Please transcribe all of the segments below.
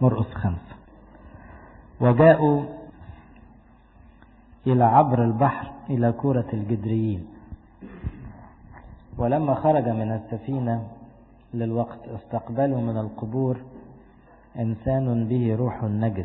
مرقس خمسة وجاءوا إلى عبر البحر إلى كورة الجدريين ولما خرج من السفينة للوقت استقبلوا من القبور إنسان به روح نجس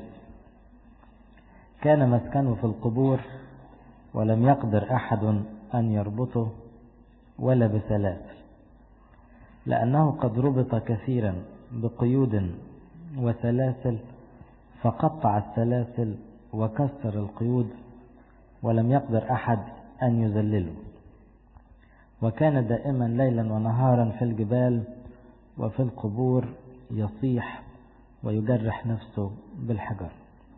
كان مسكنه في القبور ولم يقدر أحد أن يربطه ولا بسلاسل لأنه قد ربط كثيرا بقيود وسلاسل فقطع السلاسل وكسر القيود ولم يقدر أحد أن يذلله وكان دائما ليلا ونهارا في الجبال وفي القبور يصيح ويجرح نفسه بالحجر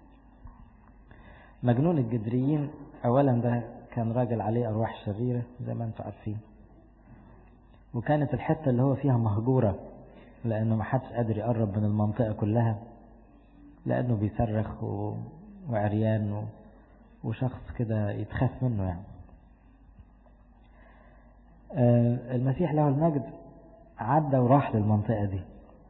مجنون الجدريين أولا ده كان راجل عليه أرواح شريرة زي ما انتم عارفين وكانت الحتة اللي هو فيها مهجورة لأنه ما حدش قادر يقرب من المنطقة كلها لأنه بيصرخ و... وعريان و... وشخص كده يتخاف منه يعني آه المسيح له المجد عدى وراح للمنطقة دي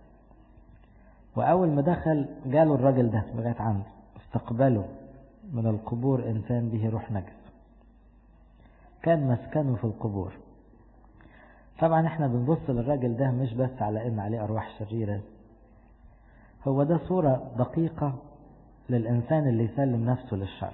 وأول ما دخل جاله الراجل ده لغاية عنده استقبله من القبور إنسان به روح نجس كان مسكنه في القبور طبعا احنا بنبص للراجل ده مش بس على ان عليه ارواح شريرة هو ده صورة دقيقة للإنسان اللي يسلم نفسه للشر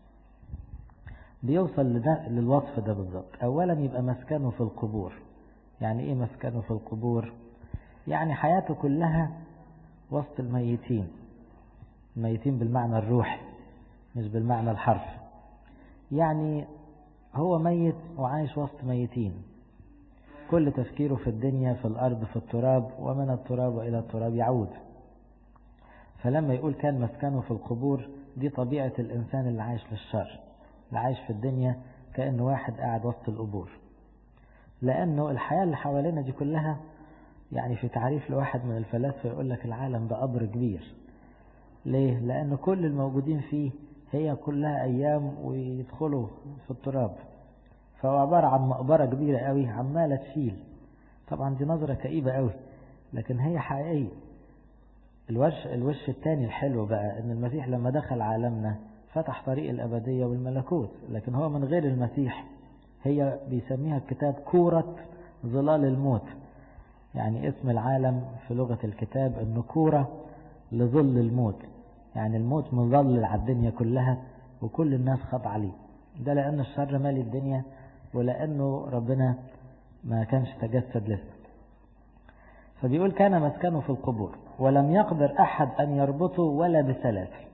بيوصل لده للوصف ده بالظبط أولا يبقى مسكنه في القبور يعني إيه مسكنه في القبور يعني حياته كلها وسط الميتين الميتين بالمعنى الروحي مش بالمعنى الحرفي يعني هو ميت وعايش وسط ميتين كل تفكيره في الدنيا في الأرض في التراب ومن التراب وإلى التراب يعود فلما يقول كان مسكنه في القبور دي طبيعة الإنسان اللي عايش للشر اللي عايش في الدنيا كأنه واحد قاعد وسط القبور لأنه الحياة اللي حوالينا دي كلها يعني في تعريف لواحد من الفلاسفة يقول لك العالم ده قبر كبير ليه؟ لأن كل الموجودين فيه هي كلها أيام ويدخلوا في التراب فهو عبارة عن مقبرة كبيرة قوي عمالة تشيل طبعا دي نظرة كئيبة قوي لكن هي حقيقية الوش, الوش الثاني الحلو بقى ان المسيح لما دخل عالمنا فتح طريق الأبدية والملكوت لكن هو من غير المسيح هي بيسميها الكتاب كورة ظلال الموت يعني اسم العالم في لغة الكتاب انه كورة لظل الموت يعني الموت مظلل على الدنيا كلها وكل الناس خاضعة عليه ده لأن الشر مالي الدنيا ولأنه ربنا ما كانش تجسد لسه فبيقول كان مسكنه في القبور ولم يقدر أحد أن يربطه ولا بسلاسل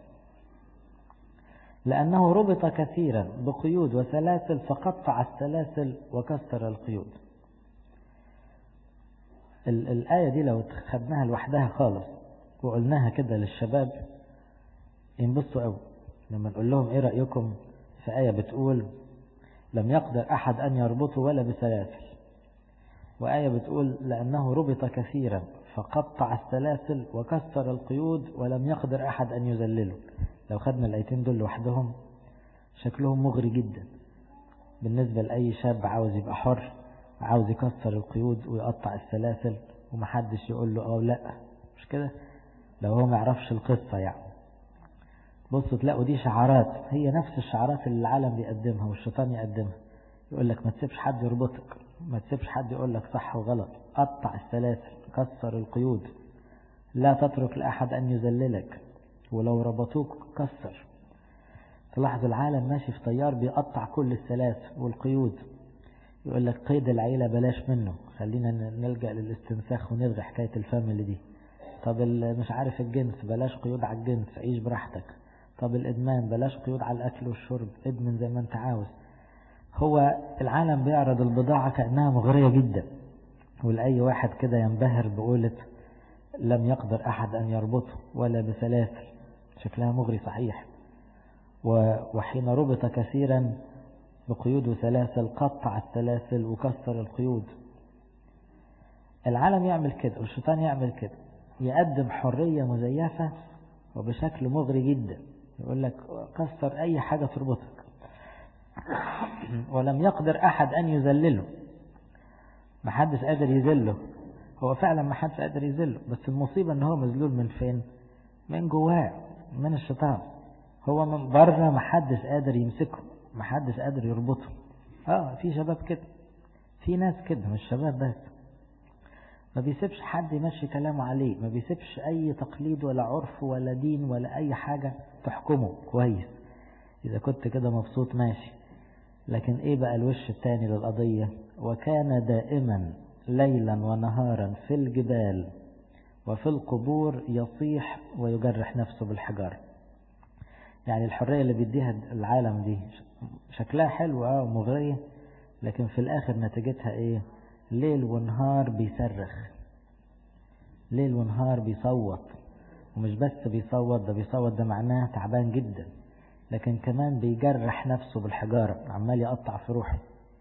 لأنه ربط كثيرا بقيود وسلاسل فقطع السلاسل وكسر القيود الآية دي لو خدناها لوحدها خالص وقلناها كده للشباب ينبسطوا قوي لما نقول لهم ايه رأيكم في آية بتقول لم يقدر أحد أن يربطه ولا بسلاسل وآية بتقول لأنه ربط كثيرا فقطع السلاسل وكسر القيود ولم يقدر أحد أن يذلله لو خدنا الآيتين دول لوحدهم شكلهم مغري جدا بالنسبة لأي شاب عاوز يبقى حر عاوز يكسر القيود ويقطع السلاسل ومحدش يقول له اه لا مش كده لو هو ما يعرفش القصة يعني بصوا تلاقوا دي شعارات هي نفس الشعارات اللي العالم بيقدمها والشيطان يقدمها يقول لك ما تسيبش حد يربطك ما تسيبش حد يقول لك صح وغلط قطع السلاسل كسر القيود لا تترك لأحد أن يذللك ولو ربطوك كسر تلاحظ العالم ماشي في طيار بيقطع كل السلاسل والقيود يقول لك قيد العيلة بلاش منه خلينا نلجأ للاستنساخ ونلغي حكاية الفاميلي دي طب مش عارف الجنس بلاش قيود على الجنس عيش براحتك طب الإدمان بلاش قيود على الأكل والشرب ادمن زي ما انت عاوز هو العالم بيعرض البضاعة كأنها مغرية جدا ولأي واحد كده ينبهر بقولة لم يقدر أحد أن يربطه ولا بسلاسل شكلها مغري صحيح وحين ربط كثيرا بقيود وسلاسل قطع السلاسل وكسر القيود العالم يعمل كده والشيطان يعمل كده يقدم حرية مزيفة وبشكل مغري جدا يقول لك كسر أي حاجة تربطك ولم يقدر أحد أن يذلله ما حدش قادر يذله هو فعلا ما حدش قادر يذله بس المصيبة ان هو مذلول من فين من جواه من الشيطان هو من بره محدش قادر يمسكه محدش قادر يربطه اه في شباب كده في ناس كده مش شباب بس ما بيسيبش حد يمشي كلامه عليه ما بيسيبش اي تقليد ولا عرف ولا دين ولا اي حاجة تحكمه كويس اذا كنت كده مبسوط ماشي لكن ايه بقى الوش التاني للقضية وكان دائما ليلا ونهارا في الجبال وفي القبور يصيح ويجرح نفسه بالحجارة يعني الحرية اللي بيديها العالم دي شكلها حلو اه ومغرية لكن في الاخر نتيجتها ايه ليل ونهار بيصرخ ليل ونهار بيصوت ومش بس بيصوت ده بيصوت ده معناه تعبان جدا لكن كمان بيجرح نفسه بالحجارة عمال يقطع في روحه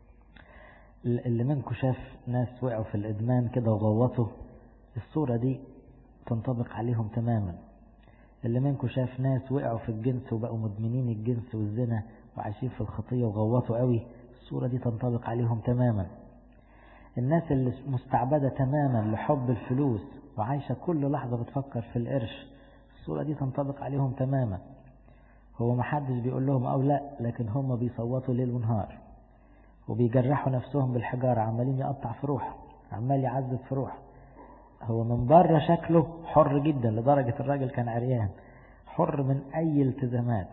اللي منكم شاف ناس وقعوا في الإدمان كده وغوطوا الصورة دي تنطبق عليهم تماما اللي منكم شاف ناس وقعوا في الجنس وبقوا مدمنين الجنس والزنا وعايشين في الخطية وغوطوا قوي الصورة دي تنطبق عليهم تماما الناس اللي مستعبدة تماما لحب الفلوس وعايشة كل لحظة بتفكر في القرش الصورة دي تنطبق عليهم تماما هو محدش بيقول لهم أو لا لكن هم بيصوتوا ليل ونهار وبيجرحوا نفسهم بالحجارة عمالين يقطع في روحه عمال يعذب في روحه هو من بره شكله حر جدا لدرجة الراجل كان عريان حر من أي التزامات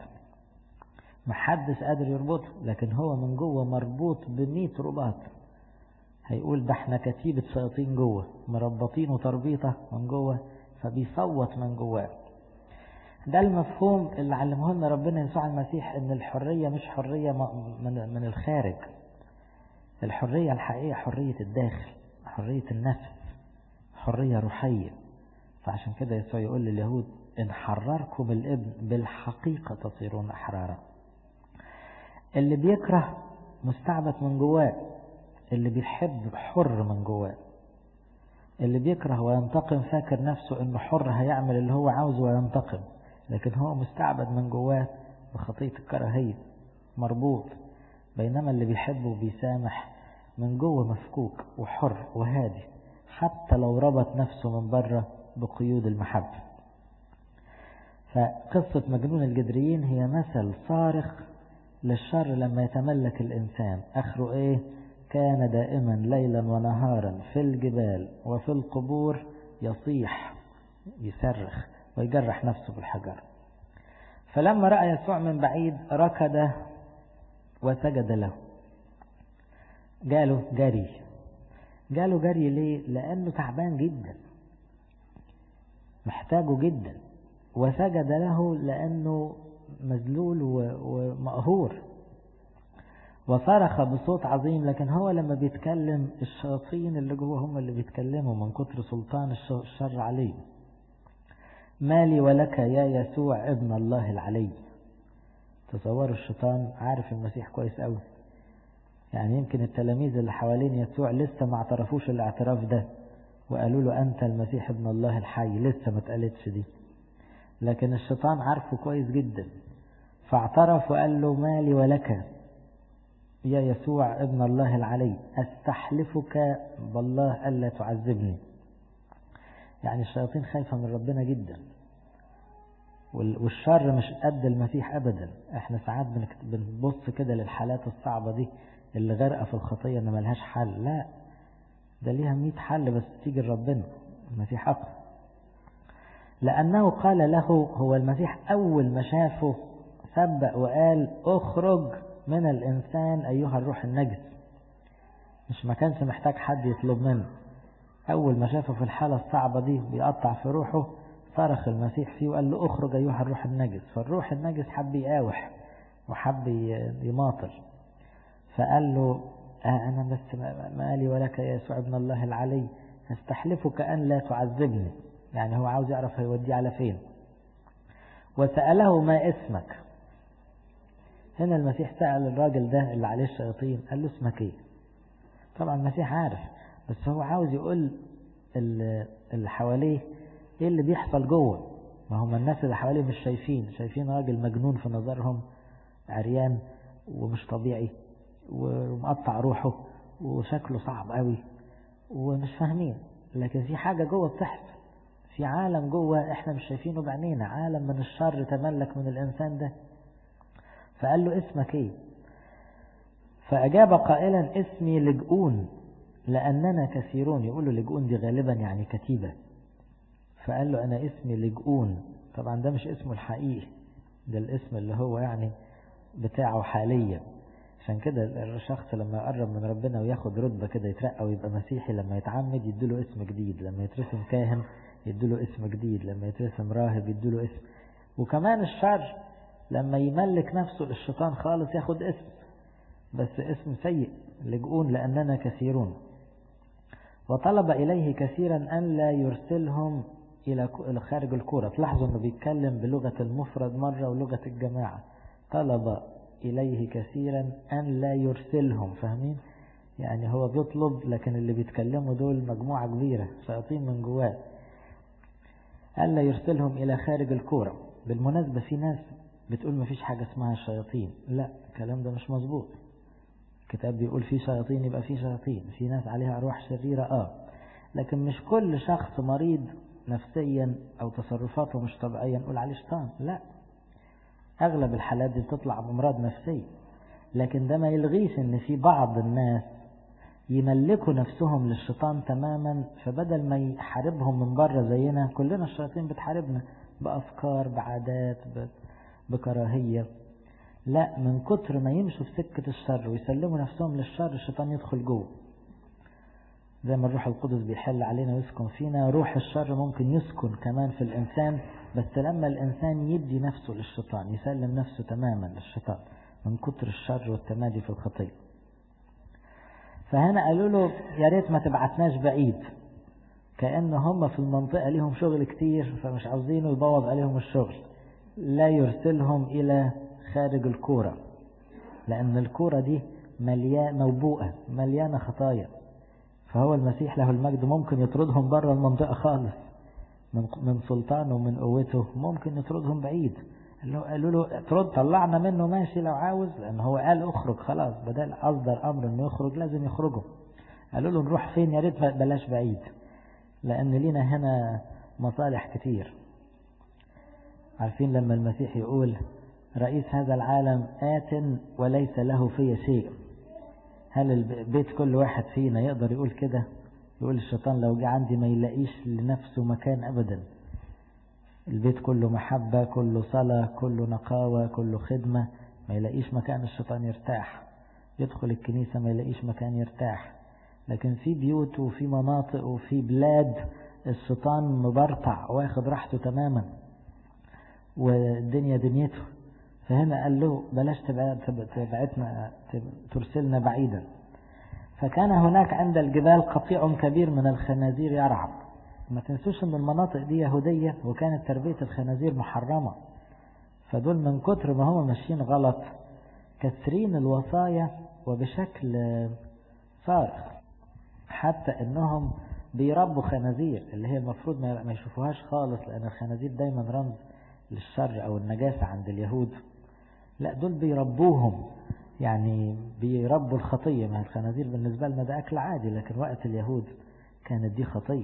محدش قادر يربطه لكن هو من جوه مربوط بمية رباط هيقول ده احنا كتيبة شياطين جوه مربطين وتربيطة من جوه فبيصوت من جواه ده المفهوم اللي علمه لنا ربنا يسوع المسيح ان الحرية مش حرية من من الخارج الحرية الحقيقية حرية الداخل حرية النفس حرية روحية فعشان كده يسوع يقول لليهود إن حرركم الابن بالحقيقة تصيرون أحرارا اللي بيكره مستعبد من جواه اللي بيحب حر من جواه اللي بيكره وينتقم فاكر نفسه انه حر هيعمل اللي هو عاوزه وينتقم لكن هو مستعبد من جواه بخطية الكراهية مربوط بينما اللي بيحب وبيسامح من جوه مفكوك وحر وهادي حتى لو ربط نفسه من بره بقيود المحبة فقصة مجنون الجدريين هي مثل صارخ للشر لما يتملك الإنسان آخره إيه كان دائما ليلا ونهارا في الجبال وفي القبور يصيح يصرخ ويجرح نفسه بالحجر فلما رأى يسوع من بعيد ركض وسجد له جاله جري جاله جري ليه لأنه تعبان جدا محتاجه جدا وسجد له لأنه مذلول ومقهور وصرخ بصوت عظيم لكن هو لما بيتكلم الشياطين اللي جوه هم اللي بيتكلموا من كتر سلطان الشر عليه مالي ولك يا يسوع ابن الله العلي تصوروا الشيطان عارف المسيح كويس قوي يعني يمكن التلاميذ اللي حوالين يسوع لسه ما اعترفوش الاعتراف ده وقالوا له أنت المسيح ابن الله الحي لسه ما اتقالتش دي لكن الشيطان عارفه كويس جدا فاعترف وقال له مالي ولك يا يسوع ابن الله العلي استحلفك بالله ألا تعذبني يعني الشياطين خايفة من ربنا جدا والشر مش قد المسيح أبدا احنا ساعات بنبص كده للحالات الصعبة دي اللي غرقة في الخطية ان ملهاش حل لا ده ليها مئة حل بس تيجي لربنا المسيح أقوى لأنه قال له هو المسيح أول ما شافه سبق وقال اخرج من الإنسان أيها الروح النجس مش ما كانش محتاج حد يطلب منه أول ما شافه في الحالة الصعبة دي بيقطع في روحه صرخ المسيح فيه وقال له اخرج أيها الروح النجس فالروح النجس حب يقاوح وحب يماطل فقال له آه أنا بس مالي ولك يا يسوع ابن الله العلي استحلفك أن لا تعذبني يعني هو عاوز يعرف هيوديه على فين وسأله ما اسمك هنا المسيح سأل الراجل ده اللي عليه الشياطين قال له اسمك ايه طبعا المسيح عارف بس هو عاوز يقول اللي حواليه ايه اللي بيحصل جوه ما هم الناس اللي حواليه مش شايفين شايفين راجل مجنون في نظرهم عريان ومش طبيعي ومقطع روحه وشكله صعب قوي ومش فاهمين لكن في حاجة جوه بتحصل في عالم جوه احنا مش شايفينه بعينينا عالم من الشر تملك من الإنسان ده فقال له اسمك ايه فأجاب قائلا اسمي لجؤون لأننا كثيرون يقولوا لجؤون دي غالبا يعني كتيبة فقال له أنا اسمي لجؤون طبعا ده مش اسمه الحقيقي ده الاسم اللي هو يعني بتاعه حاليا عشان كده الشخص لما يقرب من ربنا وياخد رتبة كده يترقى ويبقى مسيحي لما يتعمد يديله اسم جديد لما يترسم كاهن يديله اسم جديد لما يترسم راهب يديله اسم وكمان الشر لما يملك نفسه للشيطان خالص ياخد اسم بس اسم سيء لجؤون لأننا كثيرون وطلب إليه كثيرا أن لا يرسلهم إلى خارج الكورة تلاحظوا أنه بيتكلم بلغة المفرد مرة ولغة الجماعة طلب إليه كثيرا أن لا يرسلهم فاهمين يعني هو بيطلب لكن اللي بيتكلموا دول مجموعة كبيرة شياطين من جواه ألا يرسلهم إلى خارج الكورة بالمناسبة في ناس بتقول ما فيش حاجة اسمها الشياطين لا الكلام ده مش مظبوط الكتاب بيقول في شياطين يبقى في شياطين في ناس عليها أرواح شريرة آه لكن مش كل شخص مريض نفسيا أو تصرفاته مش طبيعية نقول عليه شيطان لا أغلب الحالات دي بتطلع بأمراض نفسية لكن ده ما يلغيش إن في بعض الناس يملكوا نفسهم للشيطان تماما فبدل ما يحاربهم من بره زينا كلنا الشياطين بتحاربنا بأفكار بعادات بكراهية لا من كتر ما يمشوا في سكة الشر ويسلموا نفسهم للشر الشيطان يدخل جوه زي ما الروح القدس بيحل علينا ويسكن فينا روح الشر ممكن يسكن كمان في الإنسان بس لما الإنسان يدي نفسه للشيطان يسلم نفسه تماما للشيطان من كتر الشر والتمادي في الخطية فهنا قالوا له يا ريت ما تبعتناش بعيد كأن هم في المنطقة ليهم شغل كتير فمش عاوزينه يبوظ عليهم الشغل لا يرسلهم إلى خارج الكورة لأن الكورة دي مليانة موبوءة مليانة خطايا فهو المسيح له المجد ممكن يطردهم بره المنطقة خالص من من سلطانه ومن قوته ممكن يطردهم بعيد قالوا له اطرد طلعنا منه ماشي لو عاوز لأن هو قال اخرج خلاص بدل أصدر أمر إنه يخرج لازم يخرجوا قالوا له نروح فين يا ريت بلاش بعيد لأن لينا هنا مصالح كتير عارفين لما المسيح يقول رئيس هذا العالم آت وليس له في شيء هل البيت كل واحد فينا يقدر يقول كده يقول الشيطان لو جه عندي ما يلاقيش لنفسه مكان أبدا البيت كله محبة كله صلاة كله نقاوة كله خدمة ما يلاقيش مكان الشيطان يرتاح يدخل الكنيسة ما يلاقيش مكان يرتاح لكن في بيوت وفي مناطق وفي بلاد الشيطان مبرطع واخد راحته تماما والدنيا دنيته فهنا قال له بلاش تبعتنا ترسلنا بعيدا فكان هناك عند الجبال قطيع كبير من الخنازير يرعب ما تنسوش ان المناطق دي يهودية وكانت تربية الخنازير محرمة فدول من كتر ما هم ماشيين غلط كسرين الوصايا وبشكل صارخ حتى انهم بيربوا خنازير اللي هي المفروض ما يشوفوهاش خالص لان الخنازير دايما رمز للشر او النجاسة عند اليهود لا دول بيربوهم يعني بيربوا الخطية ما الخنازير بالنسبة لنا ده أكل عادي لكن وقت اليهود كانت دي خطية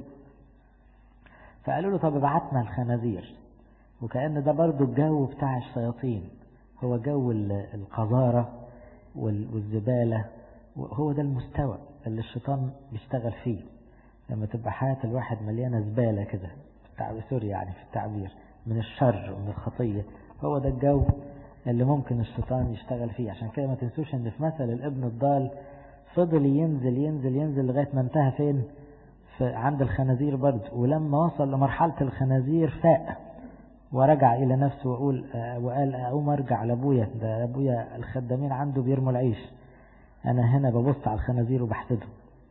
فقالوا له طب ابعتنا الخنازير وكأن ده برضو الجو بتاع الشياطين هو جو القذارة والزبالة هو ده المستوى اللي الشيطان بيشتغل فيه لما تبقى حياة الواحد مليانة زبالة كده سوري يعني في التعبير من الشر ومن الخطية هو ده الجو اللي ممكن الشيطان يشتغل فيه عشان كده ما تنسوش ان في مثل الابن الضال فضل ينزل ينزل ينزل لغاية ما انتهى فين في عند الخنازير برضه ولما وصل لمرحلة الخنازير فاق ورجع إلى نفسه وقول وقال أقوم أرجع لأبويا ده أبويا الخدامين عنده بيرموا العيش أنا هنا ببص على الخنازير وبحسدهم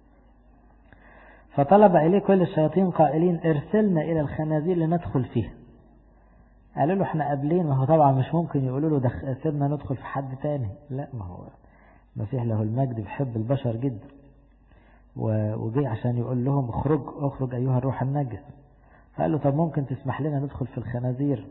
فطلب إليه كل الشياطين قائلين ارسلنا إلى الخنازير لندخل فيها قالوا له احنا قابلين ما هو طبعا مش ممكن يقولوا له ده سيبنا ندخل في حد تاني لا ما هو المسيح له المجد بيحب البشر جدا وجي عشان يقول لهم اخرج اخرج ايها الروح النجس فقال له طب ممكن تسمح لنا ندخل في الخنازير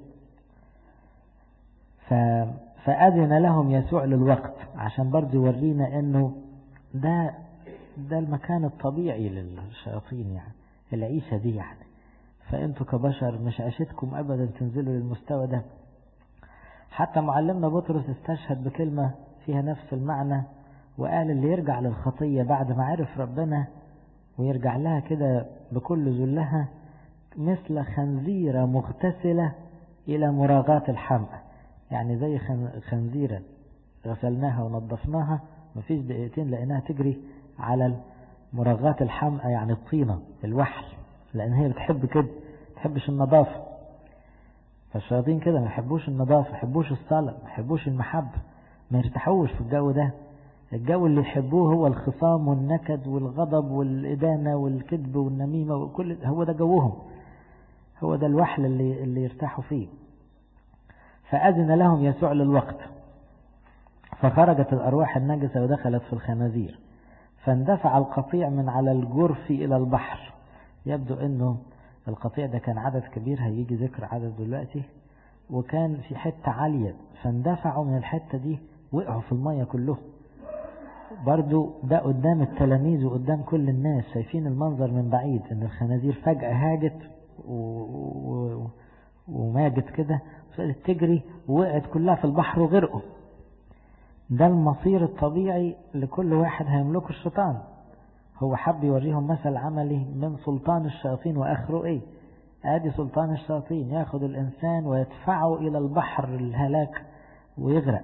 ف... فأذن لهم يسوع للوقت عشان برضه يورينا انه ده ده المكان الطبيعي للشياطين يعني العيشة دي يعني فأنتوا كبشر مش عشتكم أبدا تنزلوا للمستوى ده حتى معلمنا بطرس استشهد بكلمة فيها نفس المعنى وقال اللي يرجع للخطية بعد ما عرف ربنا ويرجع لها كده بكل ذلها مثل خنزيرة مغتسلة إلى مراغاة الحمأة يعني زي خنزيرة غسلناها ونظفناها مفيش دقيقتين لقيناها تجري على مراغاة الحمأة يعني الطينة الوحل لأن هي بتحب كده تحبش النظافة فالشياطين كده ما يحبوش النظافة ما يحبوش الصلاة ما يحبوش المحبة ما يرتاحوش في الجو ده الجو اللي يحبوه هو الخصام والنكد والغضب والإدانة والكذب والنميمة وكل هو ده جوهم هو ده الوحل اللي, اللي يرتاحوا فيه فأذن لهم يسوع للوقت فخرجت الأرواح النجسة ودخلت في الخنازير فاندفع القطيع من على الجرف إلى البحر يبدو أنه القطيع ده كان عدد كبير هيجي ذكر عدد دلوقتي وكان في حتة عالية فاندفعوا من الحتة دي وقعوا في المية كلهم برضو ده قدام التلاميذ وقدام كل الناس شايفين المنظر من بعيد ان الخنازير فجأة هاجت و... و... وماجت كده فضلت تجري ووقعت كلها في البحر وغرقوا ده المصير الطبيعي لكل واحد هيملكه الشيطان هو حب يوريهم مثل عملي من سلطان الشياطين واخره ايه ادي سلطان الشياطين ياخد الانسان ويدفعه الى البحر الهلاك ويغرق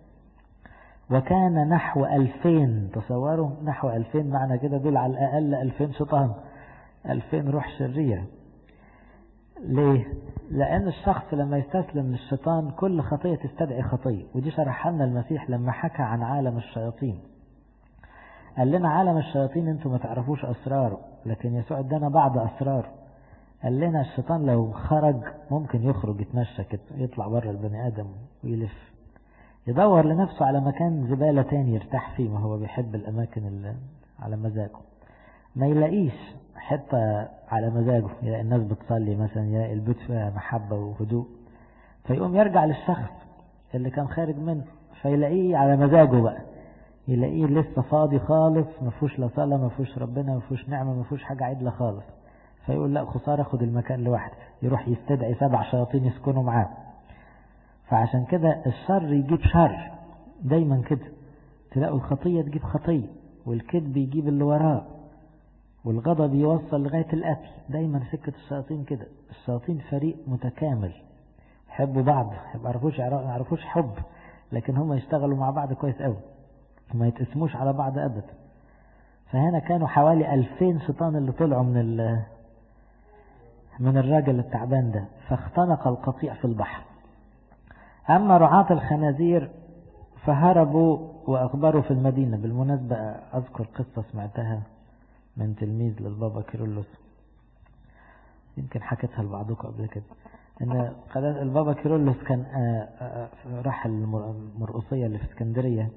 وكان نحو ألفين تصوروا نحو ألفين معنى كده دول على الأقل ألفين شيطان ألفين روح شريرة ليه؟ لأن الشخص لما يستسلم للشيطان كل خطية تستدعي خطية ودي شرح لنا المسيح لما حكى عن عالم الشياطين قال لنا عالم الشياطين انتم ما تعرفوش أسراره لكن يسوع ادانا بعض أسراره قال لنا الشيطان لو خرج ممكن يخرج يتمشى كده يطلع بره البني آدم ويلف يدور لنفسه على مكان زبالة تاني يرتاح فيه ما هو بيحب الأماكن اللي على مزاجه ما يلاقيش حتة على مزاجه يلاقي الناس بتصلي مثلا يلاقي البيت فيها محبة وهدوء فيقوم يرجع للشخص اللي كان خارج منه فيلاقيه على مزاجه بقى يلاقيه لسه فاضي خالص ما فيهوش لا صلاة ما فيهوش ربنا ما فيهوش نعمة ما فيهوش حاجة عدلة خالص فيقول لا خسارة خد المكان لوحده يروح يستدعي سبع شياطين يسكنوا معاه فعشان كده الشر يجيب شر دايما كده تلاقوا الخطية تجيب خطية والكذب يجيب اللي وراه والغضب يوصل لغاية القتل دايما سكة الشياطين كده الشياطين فريق متكامل يحبوا بعض ما يعرفوش يعرفوش حب لكن هم يشتغلوا مع بعض كويس قوي وما يتقسموش على بعض ابدا فهنا كانوا حوالي ألفين شيطان اللي طلعوا من ال من الراجل التعبان ده فاختنق القطيع في البحر أما رعاة الخنازير فهربوا وأخبروا في المدينة بالمناسبة أذكر قصة سمعتها من تلميذ للبابا كيرلس يمكن حكيتها لبعضكم قبل كده ان البابا كيرلس كان راح المرقصية اللي في اسكندرية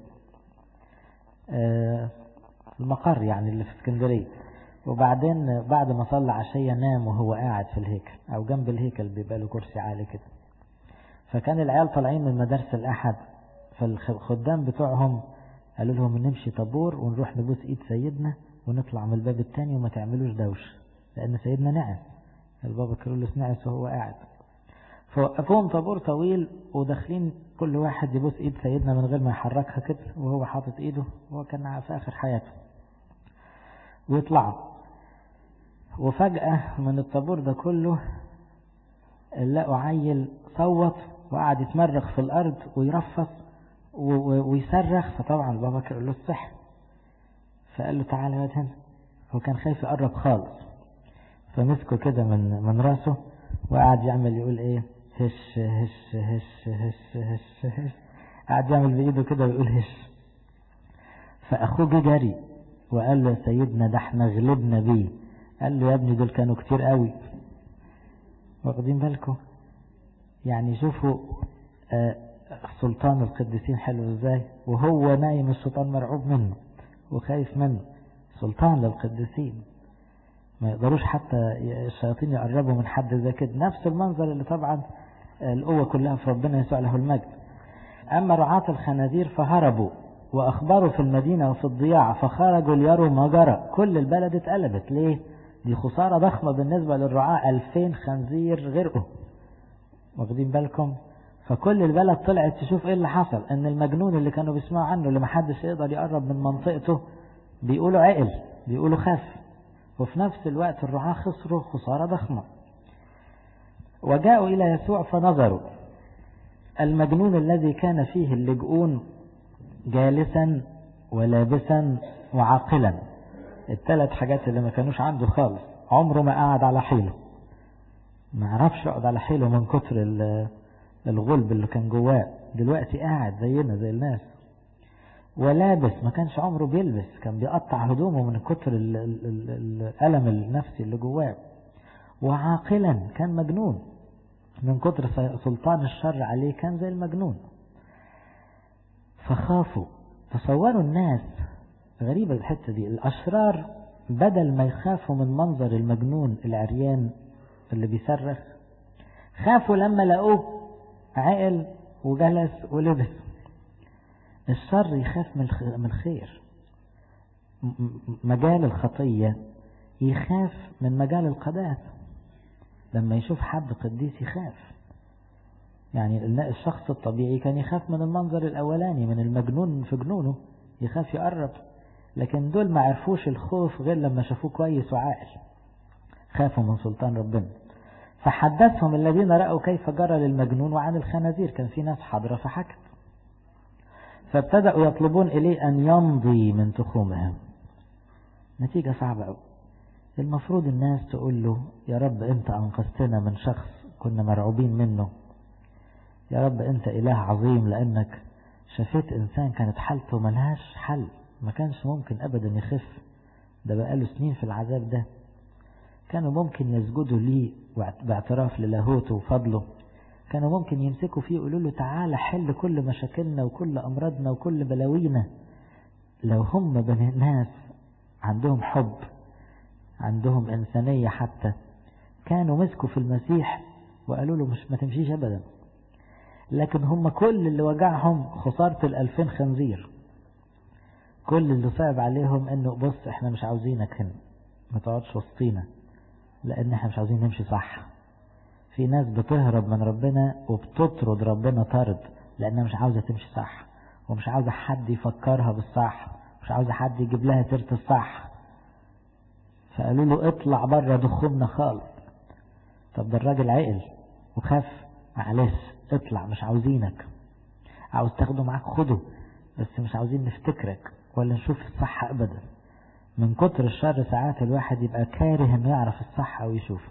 المقر يعني اللي في اسكندرية وبعدين بعد ما صلى عشية نام وهو قاعد في الهيكل او جنب الهيكل بيبقى له كرسي عالي كده فكان العيال طالعين من مدارس الأحد فالخدام بتوعهم قالوا لهم نمشي طابور ونروح نبوس ايد سيدنا ونطلع من الباب التاني وما تعملوش دوش لأن سيدنا نعس البابا كيرلس نعس وهو قاعد فوقفوهم طابور طويل وداخلين كل واحد يبوس ايد سيدنا من غير ما يحركها كده وهو حاطط ايده وهو كان في آخر حياته ويطلعوا وفجأة من الطابور ده كله لقوا عيل صوت وقعد يتمرغ في الأرض ويرفص ويصرخ فطبعا البابا كان له الصح فقال له تعالى يا هنا هو كان خايف يقرب خالص فمسكه كده من من راسه وقعد يعمل يقول ايه هش هش هش هش هش هش قعد يعمل بايده كده ويقول هش فاخوه جه جري وقال له يا سيدنا ده احنا غلبنا بيه قال له يا ابني دول كانوا كتير قوي واخدين بالكم يعني شوفوا آه سلطان القديسين حلو ازاي وهو نايم الشيطان مرعوب منه وخايف منه سلطان للقديسين ما يقدروش حتى الشياطين يقربوا من حد زي كده نفس المنظر اللي طبعا القوة كلها في ربنا يسوع له المجد أما رعاة الخنازير فهربوا وأخبروا في المدينة وفي الضياع فخرجوا ليروا ما جرى كل البلد اتقلبت ليه دي خسارة ضخمة بالنسبة للرعاة ألفين خنزير غرقوا واخدين بالكم فكل البلد طلعت تشوف ايه اللي حصل ان المجنون اللي كانوا بيسمعوا عنه اللي محدش يقدر يقرب من منطقته بيقولوا عقل بيقولوا خف وفي نفس الوقت الرعاة خسروا خسارة ضخمة وجاءوا إلى يسوع فنظروا المجنون الذي كان فيه اللجؤون جالسا ولابسا وعاقلا الثلاث حاجات اللي ما كانوش عنده خالص عمره ما قعد على حيله ما عرفش يقعد على حيله من كتر الغلب اللي كان جواه دلوقتي قاعد زينا زي الناس ولابس ما كانش عمره بيلبس كان بيقطع هدومه من كتر الألم النفسي اللي جواه وعاقلا كان مجنون من كتر سلطان الشر عليه كان زي المجنون فخافوا تصوروا الناس غريبة الحتة دي الأشرار بدل ما يخافوا من منظر المجنون العريان اللي بيصرخ خافوا لما لقوه عقل وجلس ولبس الشر يخاف من الخير مجال الخطية يخاف من مجال القداسة لما يشوف حد قديس يخاف يعني الشخص الطبيعي كان يخاف من المنظر الأولاني من المجنون في جنونه يخاف يقرب لكن دول ما عرفوش الخوف غير لما شافوه كويس وعاقل خافوا من سلطان ربنا فحدثهم الذين رأوا كيف جرى للمجنون وعن الخنازير كان في ناس حاضرة فحكت فابتدأوا يطلبون إليه أن يمضي من تخومهم نتيجة صعبة أوي المفروض الناس تقول له يا رب أنت أنقذتنا من شخص كنا مرعوبين منه يا رب أنت إله عظيم لأنك شفيت إنسان كانت حالته ملهاش حل ما كانش ممكن أبدا يخف ده بقاله سنين في العذاب ده كانوا ممكن يسجدوا ليه باعتراف للاهوته وفضله كانوا ممكن يمسكوا فيه يقولوا له تعالى حل كل مشاكلنا وكل أمراضنا وكل بلاوينا لو هم بني ناس عندهم حب عندهم إنسانية حتى كانوا مسكوا في المسيح وقالوا له مش ما تمشيش أبدا لكن هم كل اللي وجعهم خسارة الألفين خنزير كل اللي صعب عليهم انه بص احنا مش عاوزينك هنا ما تقعدش وسطينا لان احنا مش عاوزين نمشي صح في ناس بتهرب من ربنا وبتطرد ربنا طرد لانها مش عاوزة تمشي صح ومش عاوزة حد يفكرها بالصح مش عاوزة حد يجيب لها سيرة الصح فقالوا له اطلع بره دخولنا خالص طب ده الراجل عقل وخاف معلش اطلع مش عاوزينك عاوز تاخده معاك خده بس مش عاوزين نفتكرك ولا نشوف الصح ابدا من كتر الشر ساعات الواحد يبقى كاره انه يعرف الصح او يشوف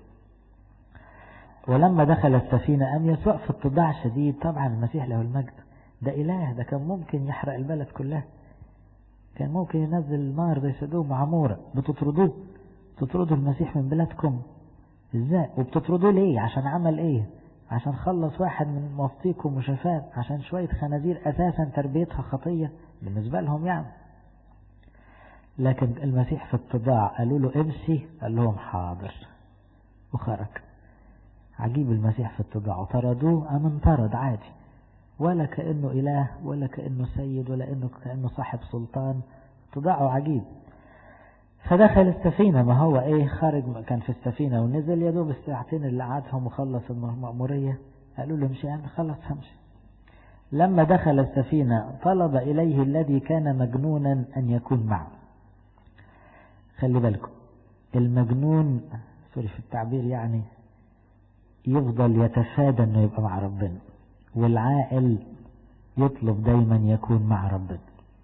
ولما دخل السفينة أم يسوع في اتضاع شديد طبعا المسيح له المجد ده إله ده كان ممكن يحرق البلد كلها كان ممكن ينزل نار زي سدوم وعمورة بتطردوه تطردوا المسيح من بلادكم ازاي وبتطردوه ليه عشان عمل ايه عشان خلص واحد من وسطيكم وشفاه عشان شوية خنازير أساسا تربيتها خطية بالنسبة لهم يعني لكن المسيح في اتضاع قالوا له امشي قال لهم حاضر وخرج عجيب المسيح في اتضاعه طردوه أم انطرد عادي ولا كأنه إله ولا كأنه سيد ولا إنه كأنه صاحب سلطان اتضاعه عجيب فدخل السفينة ما هو ايه خارج كان في السفينة ونزل يا دوب الساعتين اللي قعدهم وخلص المأمورية قالوا له امشي يعني خلص همشي لما دخل السفينة طلب إليه الذي كان مجنونا أن يكون معه خلي بالكم المجنون سوري في التعبير يعني يفضل يتفادى انه يبقى مع ربنا والعاقل يطلب دايما يكون مع ربنا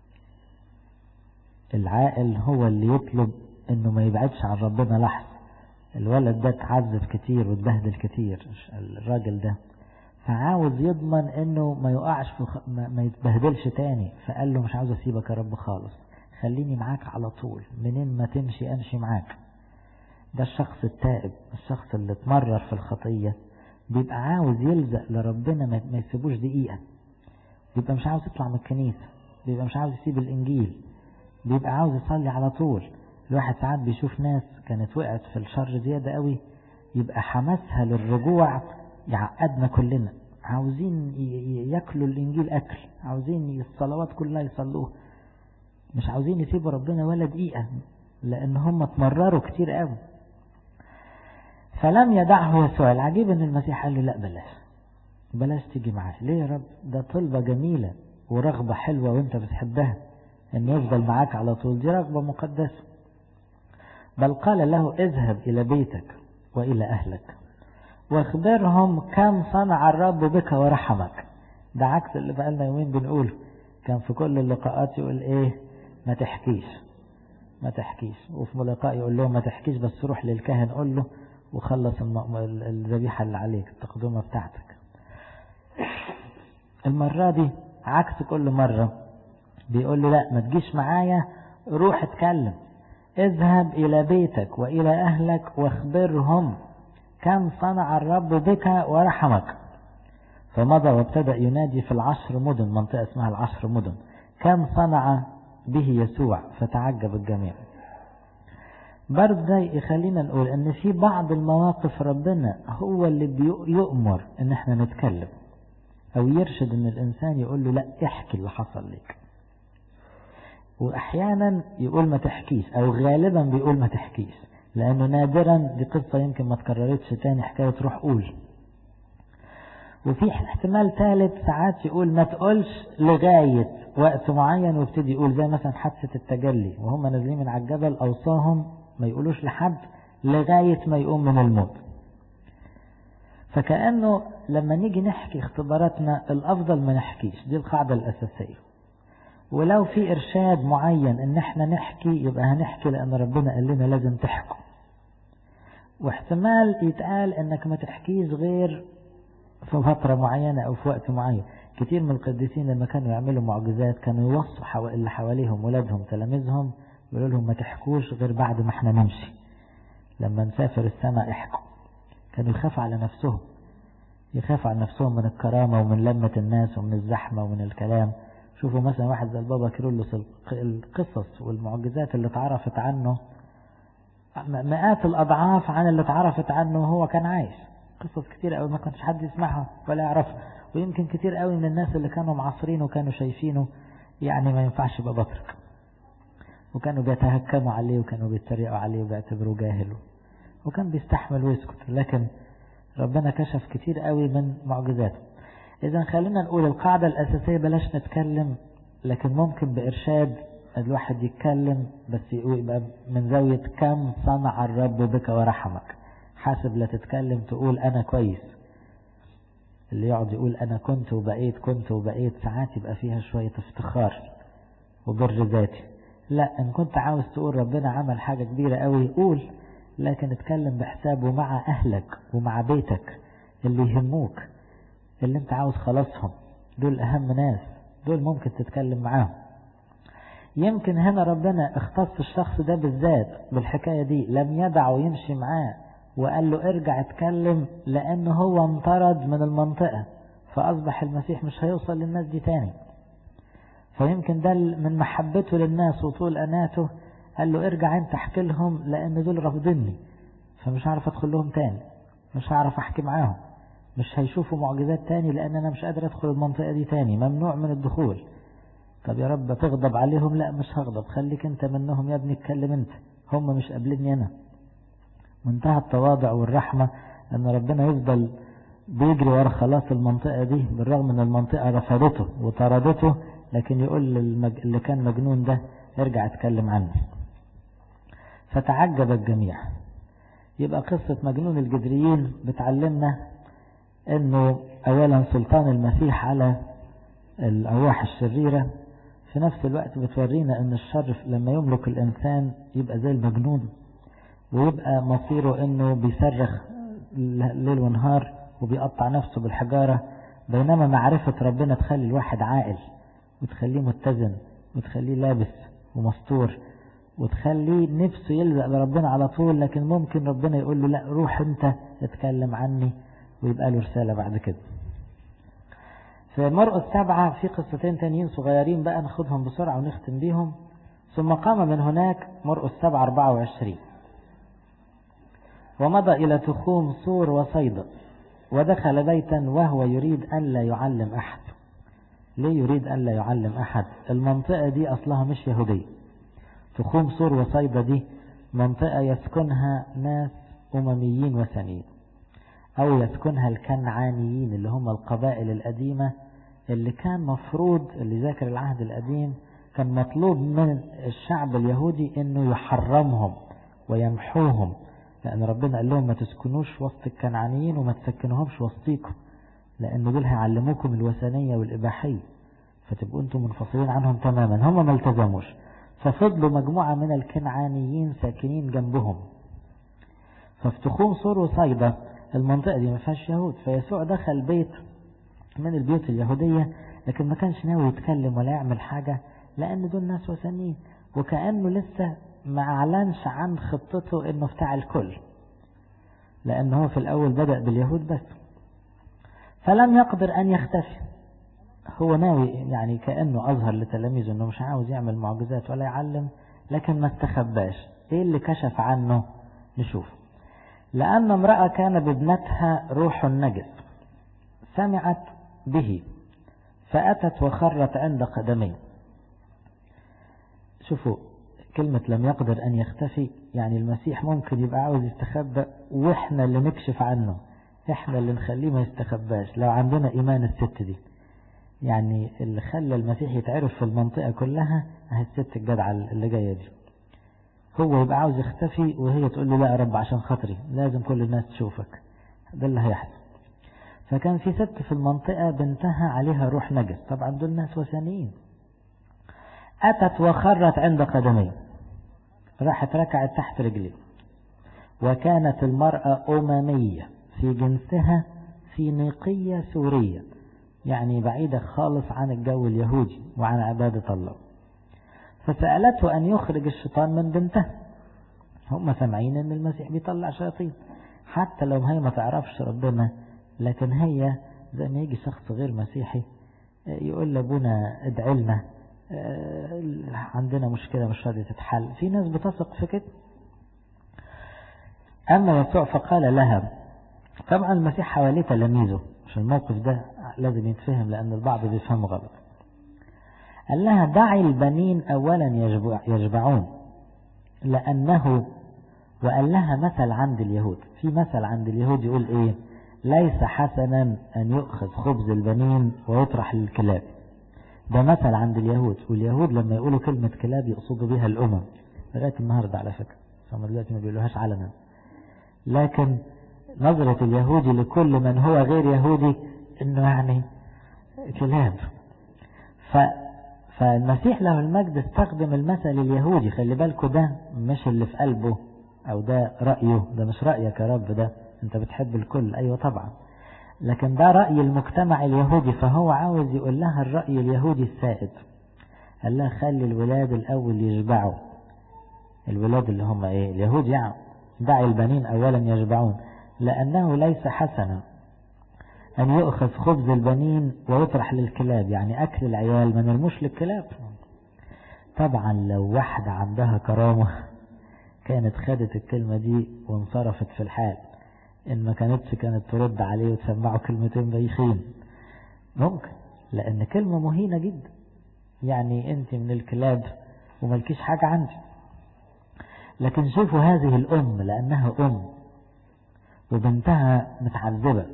العاقل هو اللي يطلب انه ما يبعدش عن ربنا لحظة الولد ده اتعذب كتير واتبهدل كتير الراجل ده فعاوز يضمن انه ما يقعش في خ... ما يتبهدلش تاني فقال له مش عاوز اسيبك يا رب خالص خليني معاك على طول منين ما تمشي امشي معاك ده الشخص التائب الشخص اللي اتمرر في الخطية بيبقى عاوز يلزق لربنا ما يسيبوش دقيقة بيبقى مش عاوز يطلع من الكنيسة بيبقى مش عاوز يسيب الانجيل بيبقى عاوز يصلي على طول الواحد ساعات بيشوف ناس كانت وقعت في الشر زيادة قوي يبقى حماسها للرجوع يعقدنا كلنا عاوزين ياكلوا الانجيل اكل عاوزين الصلوات كلها يصلوها مش عاوزين يسيبوا ربنا ولا دقيقة لان هم اتمرروا كتير قوي فلم يدعه يسوع العجيب ان المسيح قال له لا بلاش بلاش تيجي معاه ليه يا رب ده طلبة جميلة ورغبة حلوة وانت بتحبها ان يفضل معاك على طول دي رغبة مقدسة بل قال له اذهب الى بيتك والى اهلك واخبرهم كم صنع الرب بك ورحمك ده عكس اللي بقالنا يومين بنقوله كان في كل اللقاءات يقول ايه ما تحكيش ما تحكيش وفي لقاء يقول لهم ما تحكيش بس روح للكاهن قول له وخلص الذبيحة اللي عليك التقدمة بتاعتك المرة دي عكس كل مرة بيقول له لا ما تجيش معايا روح اتكلم اذهب إلى بيتك وإلى أهلك واخبرهم كم صنع الرب بك ورحمك فمضى وابتدأ ينادي في العشر مدن منطقة اسمها العشر مدن كم صنع به يسوع فتعجب الجميع برضه ده يخلينا نقول ان في بعض المواقف ربنا هو اللي بيؤمر ان احنا نتكلم او يرشد ان الانسان يقول له لا احكي اللي حصل لك واحيانا يقول ما تحكيش او غالبا بيقول ما تحكيش لانه نادرا دي قصة يمكن ما تكررتش تاني حكاية روح قول وفي احتمال ثالث ساعات يقول ما تقولش لغاية وقت معين ويبتدي يقول زي مثلا حادثة التجلي وهم نازلين من على الجبل أوصاهم ما يقولوش لحد لغاية ما يقوم من الموت فكأنه لما نيجي نحكي اختباراتنا الأفضل ما نحكيش دي القاعدة الأساسية ولو في إرشاد معين إن احنا نحكي يبقى هنحكي لأن ربنا قال لنا لازم تحكوا واحتمال يتقال إنك ما تحكيش غير في فترة معينة أو في وقت معين كتير من القديسين لما كانوا يعملوا معجزات كانوا يوصوا حو... اللي حواليهم ولادهم تلاميذهم يقولوا لهم ما تحكوش غير بعد ما احنا نمشي لما نسافر السماء احكوا كانوا يخافوا على نفسهم يخافوا على نفسهم من الكرامة ومن لمة الناس ومن الزحمة ومن الكلام شوفوا مثلا واحد زي البابا كيرلس القصص والمعجزات اللي اتعرفت عنه مئات الأضعاف عن اللي اتعرفت عنه وهو كان عايش قصص كتير قوي ما كانش حد يسمعها ولا يعرفها ويمكن كتير قوي من الناس اللي كانوا معاصرينه وكانوا شايفينه يعني ما ينفعش يبقى بطرك وكانوا بيتهكموا عليه وكانوا بيتريقوا عليه وبيعتبروه جاهل وكان بيستحمل ويسكت لكن ربنا كشف كتير قوي من معجزاته إذا خلينا نقول القاعدة الأساسية بلاش نتكلم لكن ممكن بإرشاد الواحد يتكلم بس يبقى من زاوية كم صنع الرب بك ورحمك حاسب لا تتكلم تقول أنا كويس اللي يقعد يقول أنا كنت وبقيت كنت وبقيت ساعات يبقى فيها شوية افتخار وبر ذاتي لا إن كنت عاوز تقول ربنا عمل حاجة كبيرة قوي قول لكن اتكلم بحسابه مع أهلك ومع بيتك اللي يهموك اللي انت عاوز خلاصهم دول أهم ناس دول ممكن تتكلم معاهم يمكن هنا ربنا اختص الشخص ده بالذات بالحكاية دي لم يدعه يمشي معاه وقال له ارجع اتكلم لأنه هو انطرد من المنطقة فأصبح المسيح مش هيوصل للناس دي تاني فيمكن ده من محبته للناس وطول أناته قال له ارجع انت احكي لهم لأن دول رافضيني فمش هعرف ادخل لهم تاني مش هعرف احكي معاهم مش هيشوفوا معجزات تاني لأن أنا مش قادر أدخل المنطقة دي تاني ممنوع من الدخول طب يا رب تغضب عليهم لا مش هغضب خليك انت منهم يا ابني اتكلم انت هم مش قابليني أنا منتهى التواضع والرحمة أن ربنا يفضل بيجري ورا خلاص المنطقة دي بالرغم ان المنطقة رفضته وطردته لكن يقول للمج... اللي كان مجنون ده ارجع اتكلم عني فتعجب الجميع يبقى قصة مجنون الجدريين بتعلمنا انه اولا سلطان المسيح على الارواح الشريرة في نفس الوقت بتورينا ان الشر لما يملك الانسان يبقى زي المجنون ويبقى مصيره انه بيصرخ ليل ونهار وبيقطع نفسه بالحجارة بينما معرفة ربنا تخلي الواحد عاقل وتخليه متزن وتخليه لابس ومستور وتخليه نفسه يلزق بربنا على طول لكن ممكن ربنا يقول له لا روح انت اتكلم عني ويبقى له رسالة بعد كده في مرقس سبعة في قصتين تانيين صغيرين بقى ناخدهم بسرعة ونختم بيهم ثم قام من هناك مرقس سبعة أربعة وعشرين ومضى إلى تخوم سور وصيدا ودخل بيتا وهو يريد أن لا يعلم أحد ليه يريد أن لا يعلم أحد المنطقة دي أصلها مش يهودية تخوم سور وصيدا دي منطقة يسكنها ناس أمميين وثنيين أو يسكنها الكنعانيين اللي هم القبائل القديمة اللي كان مفروض اللي ذاكر العهد القديم كان مطلوب من الشعب اليهودي انه يحرمهم ويمحوهم لان ربنا قال لهم ما تسكنوش وسط الكنعانيين وما تسكنوهمش وسطيكم لان دول هيعلموكم الوثنية والاباحية فتبقوا انتم منفصلين عنهم تماما هم ما التزموش ففضلوا مجموعة من الكنعانيين ساكنين جنبهم ففي تخوم صور وصيدا المنطقة دي ما فيهاش يهود فيسوع دخل بيت من البيوت اليهودية لكن ما كانش ناوي يتكلم ولا يعمل حاجة لأن دول ناس وثنيين وكأنه لسه ما أعلنش عن خطته إنه بتاع الكل لأن هو في الأول بدأ باليهود بس فلم يقدر أن يختفي هو ناوي يعني كأنه أظهر لتلاميذه إنه مش عاوز يعمل معجزات ولا يعلم لكن ما استخباش إيه اللي كشف عنه نشوف لأن امرأة كان بابنتها روح نجس سمعت به فأتت وخرت عند قدميه شوفوا كلمة لم يقدر أن يختفي يعني المسيح ممكن يبقى عاوز يستخبى وإحنا اللي نكشف عنه إحنا اللي نخليه ما يستخباش لو عندنا إيمان الست دي يعني اللي خلى المسيح يتعرف في المنطقة كلها هي الست الجدعة اللي جاية دي هو يبقى عاوز يختفي وهي تقول له لا يا رب عشان خاطري لازم كل الناس تشوفك ده اللي هيحصل فكان في ست في المنطقة بنتها عليها روح نجس طبعا دول ناس وثنيين أتت وخرت عند قدميه راحت ركعت تحت رجليه وكانت المرأة أممية في جنسها في نيقية سورية يعني بعيدة خالص عن الجو اليهودي وعن عبادة الله فسألته أن يخرج الشيطان من بنته هم سامعين أن المسيح بيطلع شياطين حتى لو هي ما تعرفش ربنا لكن هي زي ما يجي شخص غير مسيحي يقول لابونا ادعي لنا عندنا مشكلة مش راضية تتحل في ناس بتثق في كده أما يسوع فقال لها طبعا المسيح حواليه تلاميذه عشان الموقف ده لازم يتفهم لأن البعض بيفهمه غلط قال لها دعي البنين أولا يجبع يجبعون لأنه وقال لها مثل عند اليهود في مثل عند اليهود يقول إيه ليس حسنا أن يؤخذ خبز البنين ويطرح للكلاب ده مثل عند اليهود واليهود لما يقولوا كلمة كلاب يقصدوا بها الأمم لغاية النهاردة على فكرة هم دلوقتي ما بيقولوهاش علنا لكن نظرة اليهودي لكل من هو غير يهودي انه يعني كلاب ف فالمسيح له المجد استخدم المثل اليهودي خلي بالكوا ده مش اللي في قلبه او ده رأيه ده مش رأيك يا رب ده انت بتحب الكل ايوه طبعا لكن ده رأي المجتمع اليهودي فهو عاوز يقول لها الرأي اليهودي السائد قال لها خلي الولاد الأول يشبعوا الولاد اللي هم ايه اليهود يعني دعي البنين أولا يشبعون لأنه ليس حسنا أن يؤخذ خبز البنين ويطرح للكلاب يعني أكل العيال ما نرموش للكلاب طبعا لو واحدة عندها كرامة كانت خدت الكلمة دي وانصرفت في الحال إن ما كانتش كانت ترد عليه وتسمعه كلمتين بايخين ممكن لأن كلمة مهينة جدا يعني أنت من الكلاب وملكيش حاجة عندي لكن شوفوا هذه الأم لأنها أم وبنتها متعذبة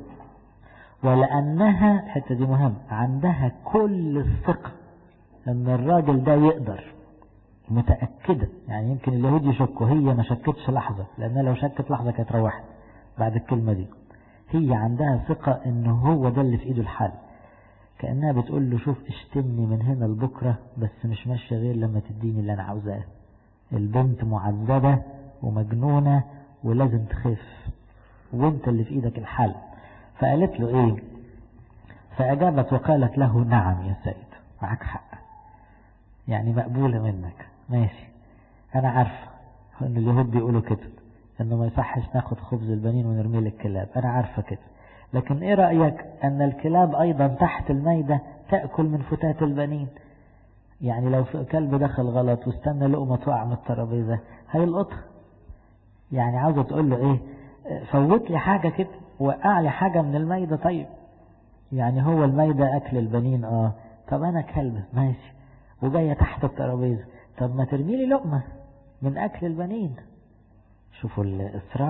ولأنها الحتة دي مهم عندها كل الثقة أن الراجل ده يقدر متأكدة يعني يمكن اليهود يشكوا هي ما شكتش لحظة لأنها لو شكت لحظة كانت روحت بعد الكلمة دي هي عندها ثقة انه هو ده اللي في ايده الحل كأنها بتقول له شوف اشتمني من هنا لبكرة بس مش ماشية غير لما تديني اللي انا عاوزاه البنت معذبة ومجنونة ولازم تخف وانت اللي في ايدك الحل فقالت له ايه فاجابت وقالت له نعم يا سيد معك حق يعني مقبولة منك ماشي انا عارفة ان اليهود بيقولوا كده انه ما يصحش ناخد خبز البنين ونرميه للكلاب انا عارفة كده لكن ايه رأيك ان الكلاب ايضا تحت الميدة تأكل من فتات البنين يعني لو كلب دخل غلط واستنى لقمة تقع من الترابيزة هيلقطها يعني عاوزة تقول له ايه فوت لي حاجة كده وقع لي حاجة من الميدة طيب يعني هو الميدة اكل البنين اه طب انا كلب ماشي وجاية تحت الترابيزة طب ما ترمي لي لقمة من اكل البنين شوفوا الإصرار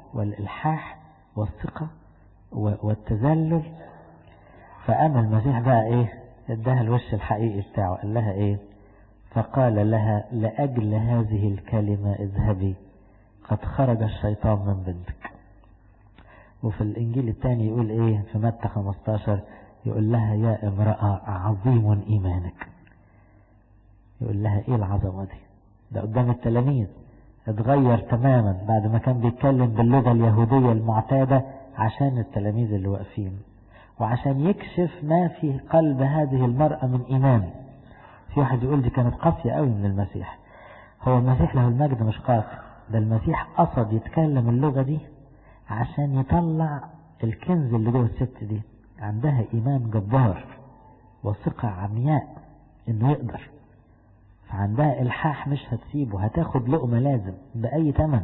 والإلحاح والثقة والتذلل فقام المسيح بقى ايه اداها الوش الحقيقي بتاعه قال لها ايه فقال لها لأجل هذه الكلمة اذهبي قد خرج الشيطان من بنتك وفي الإنجيل الثاني يقول إيه في متى 15 يقول لها يا امرأة عظيم إيمانك يقول لها إيه العظمة دي ده قدام التلاميذ اتغير تماما بعد ما كان بيتكلم باللغة اليهودية المعتادة عشان التلاميذ اللي واقفين وعشان يكشف ما في قلب هذه المرأة من إيمان في واحد يقول دي كانت قاسية قوي من المسيح هو المسيح له المجد مش قاسي ده المسيح قصد يتكلم اللغة دي عشان يطلع الكنز اللي جوه الست دي عندها إيمان جبار وثقة عمياء إنه يقدر فعندها إلحاح مش هتسيبه هتاخد لقمة لازم بأي تمن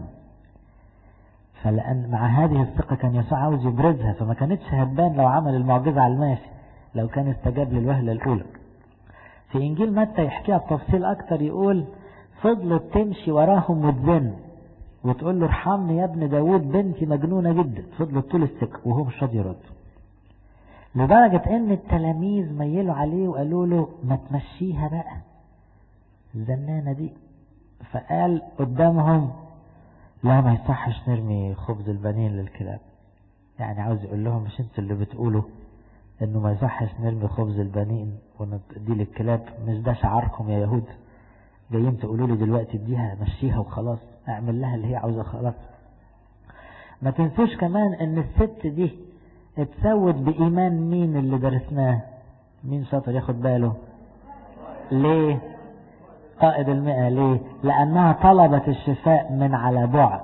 فلأن مع هذه الثقة كان يسوع عاوز يبرزها فما كانتش هتبان لو عمل المعجزة على الماشي لو كان استجاب للوهلة الأولى في إنجيل متى يحكيها بتفصيل أكتر يقول فضلت تمشي وراهم وتزن وتقول له ارحمني يا ابن داود بنتي مجنونة جدا فضلت طول السكة وهو مش راضي يرد لدرجة ان التلاميذ ميلوا عليه وقالوا له ما تمشيها بقى الزنانة دي فقال قدامهم لا ما يصحش نرمي خبز البنين للكلاب يعني عاوز يقول لهم مش انتوا اللي بتقولوا انه ما يصحش نرمي خبز البنين وندي للكلاب مش ده شعاركم يا يهود جايين تقولوا لي دلوقتي اديها مشيها وخلاص اعمل لها اللي هي عاوزة خلاص ما تنسوش كمان ان الست دي اتسود بإيمان مين اللي درسناه مين شاطر ياخد باله ليه قائد المئة ليه لأنها طلبت الشفاء من على بعد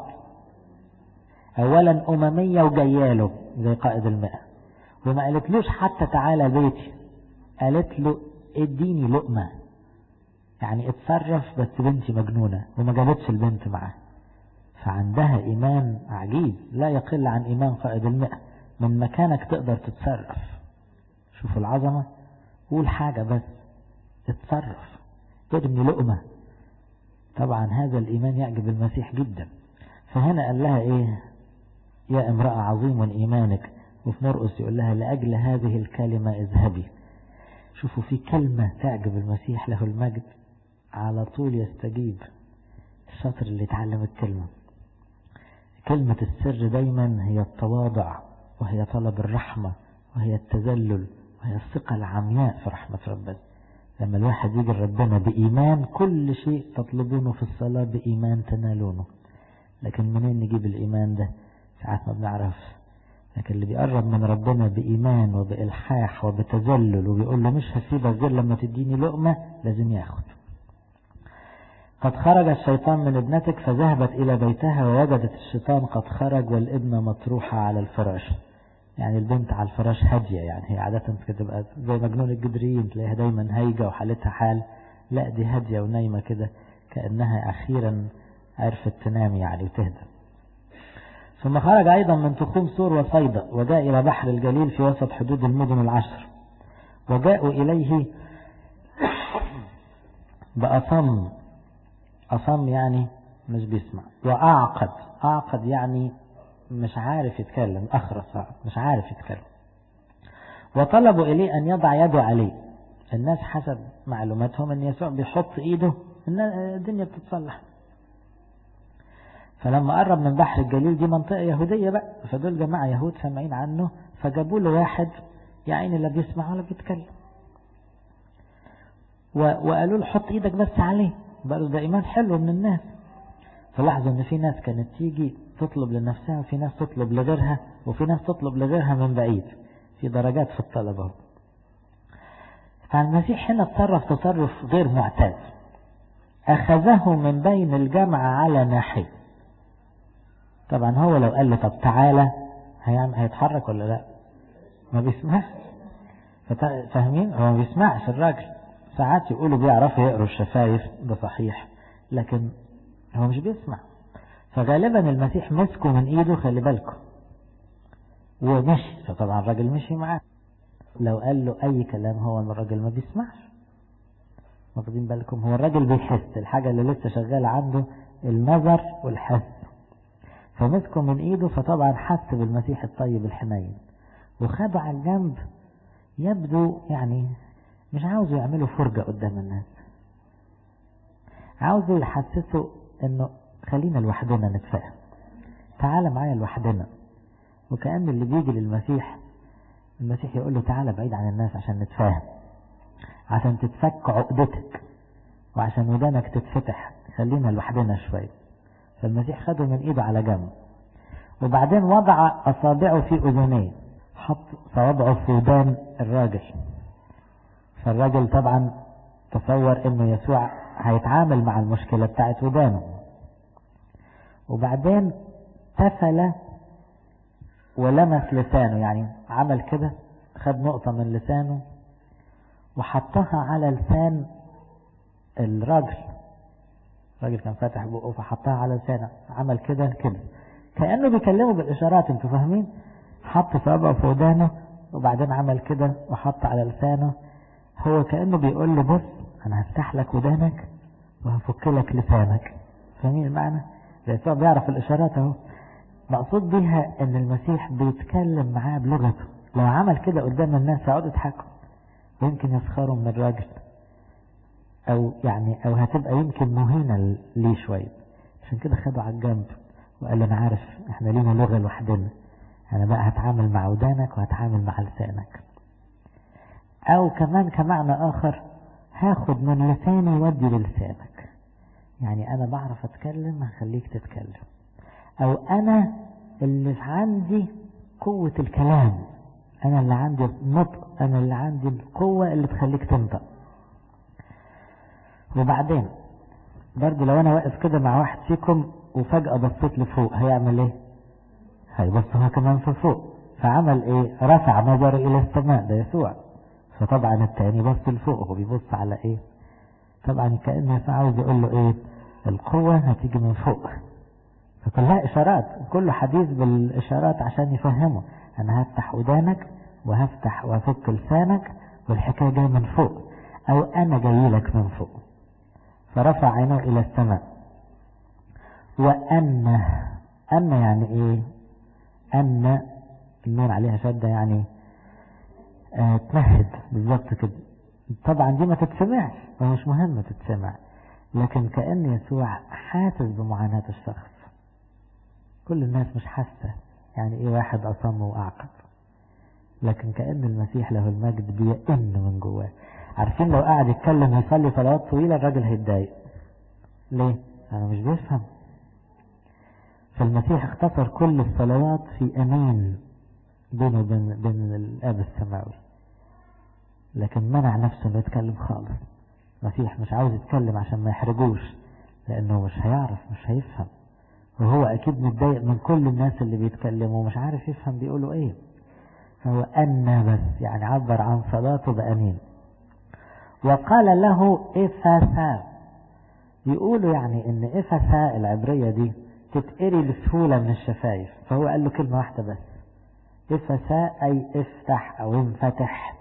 أولا أممية وجياله زي قائد المئة وما قالتلوش حتى تعالى بيتي قالت له اديني لقمة يعني اتصرف بس بنتي مجنونة وما جابتش البنت معاه فعندها إيمان عجيب لا يقل عن إيمان قائد المئة من مكانك تقدر تتصرف شوفوا العظمة قول حاجة بس اتصرف ارمي لقمة طبعا هذا الإيمان يعجب المسيح جدا فهنا قال لها إيه يا امرأة عظيم إيمانك وفي مرقس يقول لها لأجل هذه الكلمة اذهبي شوفوا في كلمة تعجب المسيح له المجد على طول يستجيب الشاطر اللي يتعلم الكلمة كلمة السر دايما هي التواضع وهي طلب الرحمة وهي التذلل وهي الثقة العمياء في رحمة ربنا لما الواحد يجي ربنا بإيمان كل شيء تطلبونه في الصلاة بإيمان تنالونه لكن منين نجيب الإيمان ده ساعات ما بنعرفش لكن اللي بيقرب من ربنا بإيمان وبإلحاح وبتذلل وبيقول له مش هسيبك غير لما تديني لقمة لازم ياخد قد خرج الشيطان من ابنتك فذهبت إلى بيتها ووجدت الشيطان قد خرج والابنة مطروحة على الفراش يعني البنت على الفراش هادية يعني هي عادة تبقى زي مجنون الجدريين تلاقيها دايما هايجة وحالتها حال لا دي هادية ونايمة كده كأنها أخيرا عرفت تنام يعني وتهدى ثم خرج أيضا من تخوم سور وصيدا وجاء إلى بحر الجليل في وسط حدود المدن العشر وجاءوا إليه بأصم أصم يعني مش بيسمع وأعقد أعقد يعني مش عارف يتكلم أخرس مش عارف يتكلم وطلبوا إليه أن يضع يده عليه الناس حسب معلوماتهم أن يسوع بيحط إيده الدنيا بتتصلح فلما قرب من بحر الجليل دي منطقة يهودية بقى فدول جماعة يهود سامعين عنه فجابوا له واحد يا عيني لا بيسمع ولا بيتكلم وقالوا له حط ايدك بس عليه برضه ده ايمان حلو من الناس فلاحظوا ان في ناس كانت تيجي تطلب لنفسها وفي ناس تطلب لغيرها وفي ناس تطلب لغيرها من بعيد في درجات في الطلب اهو فالمسيح هنا تصرف تصرف غير معتاد أخذه من بين الجمع على ناحية طبعا هو لو قال له طب تعالى هيعمل هيتحرك ولا لا ما بيسمعش فاهمين هو ما بيسمعش الراجل ساعات يقولوا بيعرفوا يقروا الشفايف ده صحيح لكن هو مش بيسمع فغالبا المسيح مسكه من ايده خلي بالكم ومشي فطبعا الراجل مشي معاه لو قال له اي كلام هو الراجل ما بيسمعش واخدين بالكم هو الراجل بيحس الحاجة اللي لسه شغالة عنده النظر والحس فمسكوا من ايده فطبعا حس بالمسيح الطيب الحنين وخدوا على الجنب يبدو يعني مش عاوزوا يعملوا فرجة قدام الناس عاوزوا يحسسوا انه خلينا لوحدنا نتفاهم تعالى معايا لوحدنا وكأن اللي بيجي للمسيح المسيح يقول له تعالى بعيد عن الناس عشان نتفاهم عشان تتفك عقدتك وعشان ودانك تتفتح خلينا لوحدنا شوية فالمسيح خده من ايده على جنب وبعدين وضع اصابعه في اذنيه حط صوابعه في ودان الراجل فالراجل طبعا تصور انه يسوع هيتعامل مع المشكلة بتاعت ودانه وبعدين تفل ولمس لسانه يعني عمل كده خد نقطة من لسانه وحطها على لسان الراجل الراجل كان فاتح بقه فحطها على لسانه عمل كده كده كأنه بيكلمه بالإشارات انتوا فاهمين حط صابعه في ودانه وبعدين عمل كده وحط على لسانه هو كأنه بيقول له بص أنا هفتح لك ودانك وهفك لك لسانك فاهمين المعنى؟ يسوع بيعرف الإشارات أهو مقصود بيها إن المسيح بيتكلم معاه بلغته لو عمل كده قدام الناس هيقعدوا يضحكوا ويمكن يسخروا من الراجل أو يعني أو هتبقى يمكن مهينة ليه شوية عشان كده خده على الجنب وقال له أنا عارف إحنا لينا لغة لوحدنا أنا بقى هتعامل مع ودانك وهتعامل مع لسانك أو كمان كمعنى آخر هاخد من لساني ودي للسانك يعني أنا بعرف أتكلم هخليك تتكلم أو أنا اللي عندي قوة الكلام أنا اللي عندي النطق أنا اللي عندي القوة اللي تخليك تنطق وبعدين برضه لو أنا واقف كده مع واحد فيكم وفجأة بصيت لفوق هيعمل إيه؟ هيبص هو كمان في فوق فعمل إيه؟ رفع نظره إلى السماء ده يسوع فطبعا التاني بص لفوق هو بيبص على إيه؟ طبعا كأن يسوع عاوز يقول له إيه؟ القوة هتيجي من فوق فكلها إشارات كله حديث بالإشارات عشان يفهمه أنا هفتح ودانك وهفتح وهفك لسانك والحكاية جاية من فوق أو أنا جاي لك من فوق فرفع عينه إلى السماء وأن أن يعني إيه أن النون عليها شدة يعني آه تمهد بالظبط كده طبعا دي ما تتسمعش ومش مهم تتسمع لكن كأن يسوع حاسس بمعاناة الشخص كل الناس مش حاسة يعني ايه واحد أصم وأعقد لكن كأن المسيح له المجد بيئن من جواه عارفين لو قاعد يتكلم ويصلي صلوات طويلة الراجل هيتضايق ليه؟ أنا مش بيفهم فالمسيح اختصر كل الصلوات في أمان بينه وبين بين الآب السماوي لكن منع نفسه انه يتكلم خالص المسيح مش عاوز يتكلم عشان ما يحرجوش لأنه مش هيعرف مش هيفهم وهو أكيد متضايق من كل الناس اللي بيتكلموا ومش عارف يفهم بيقولوا إيه فهو أن بس يعني عبر عن صلاته بأنين وقال له إفسا يقولوا يعني إن إفسا العبرية دي تتقري بسهولة من الشفايف فهو قال له كلمة واحدة بس إفسا أي افتح أو انفتح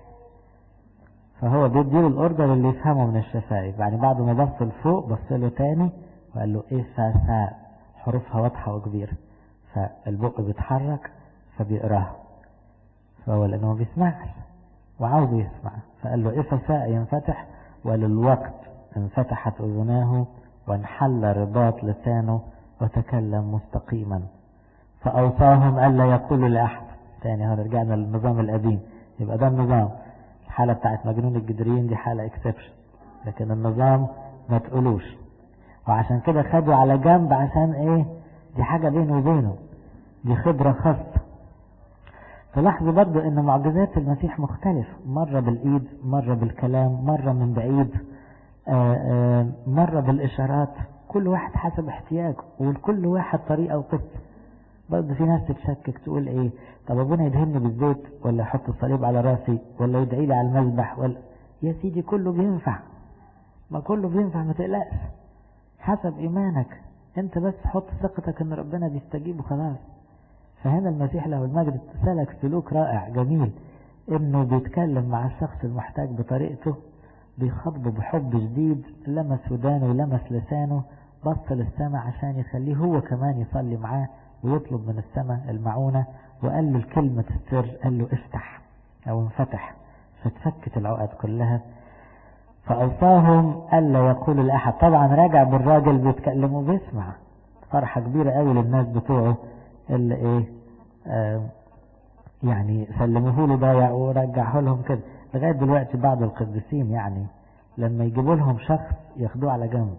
فهو بيديله الأوردر اللي يفهمه من الشفايف يعني بعد ما بص لفوق بص له تاني وقال له إفسا حروفها واضحة وكبيرة فالبق بيتحرك فبيقراها فهو لأنه ما بيسمعش وعاوز يسمع فقال له إفسا ينفتح وللوقت انفتحت أذناه وانحل رباط لسانه وتكلم مستقيما فأوصاهم ألا يقولوا لأحد تاني هنا رجعنا للنظام القديم يبقى ده النظام الحالة بتاعت مجنون الجدريين دي حالة اكسبشن لكن النظام ما تقولوش وعشان كده خدوا على جنب عشان ايه دي حاجة بينه وبينه دي خبرة خاصة تلاحظوا برضو ان معجزات المسيح مختلف مرة بالايد مرة بالكلام مرة من بعيد آآ آآ مرة بالاشارات كل واحد حسب احتياجه ولكل واحد طريقة وقصة برضه في ناس تتشكك تقول ايه طب ابونا يدهني بالزيت ولا يحط الصليب على راسي ولا يدعي لي على المذبح ولا يا سيدي كله بينفع ما كله بينفع ما تقلقش حسب ايمانك انت بس حط ثقتك ان ربنا بيستجيب وخلاص فهنا المسيح له المجد سلك سلوك رائع جميل انه بيتكلم مع الشخص المحتاج بطريقته بيخاطبه بحب شديد لمس ودانه ولمس لسانه بص للسماء عشان يخليه هو كمان يصلي معاه ويطلب من السماء المعونة وقال له الكلمة السر قال له افتح او انفتح فتفكت العقد كلها فأوصاهم ألا يقول لأحد طبعا راجع بالراجل بيتكلم وبيسمع فرحة كبيرة قوي للناس بتوعه اللي ايه آه يعني سلموه له ضايع ورجعه لهم كده لغاية دلوقتي بعض القديسين يعني لما يجيبوا لهم شخص ياخدوه على جنب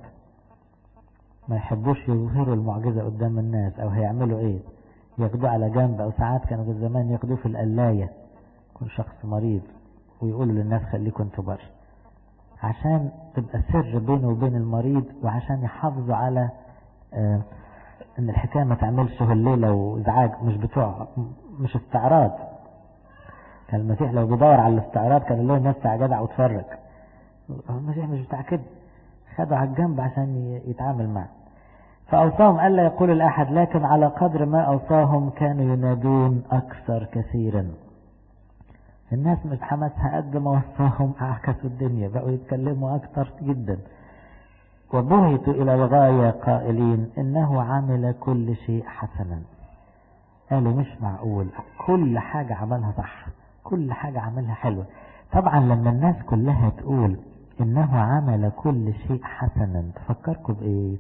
ما يحبوش يظهروا المعجزة قدام الناس او هيعملوا ايه ياخدوه على جنب او ساعات كانوا في زمان ياخدوه في القلاية يكون شخص مريض ويقولوا للناس خليكم انتوا بره عشان تبقى سر بينه وبين المريض وعشان يحافظوا على آه ان الحكاية ما تعملش الليلة وازعاج مش بتوع مش استعراض كان المسيح لو بيدور على الاستعراض كان يقول لهم نفسي جدع واتفرج المسيح مش بتاع كده خده على الجنب عشان يتعامل معه فأوصاهم ألا يقول الأحد لكن على قدر ما أوصاهم كانوا ينادون أكثر كثيرا الناس مش حماسها قد ما وصاهم أعكسوا الدنيا بقوا يتكلموا أكثر جدا وبهتوا إلى الغاية قائلين إنه عمل كل شيء حسنا قالوا مش معقول كل حاجة عملها صح كل حاجة عملها حلوة طبعا لما الناس كلها تقول إنه عمل كل شيء حسنا تفكركم بإيه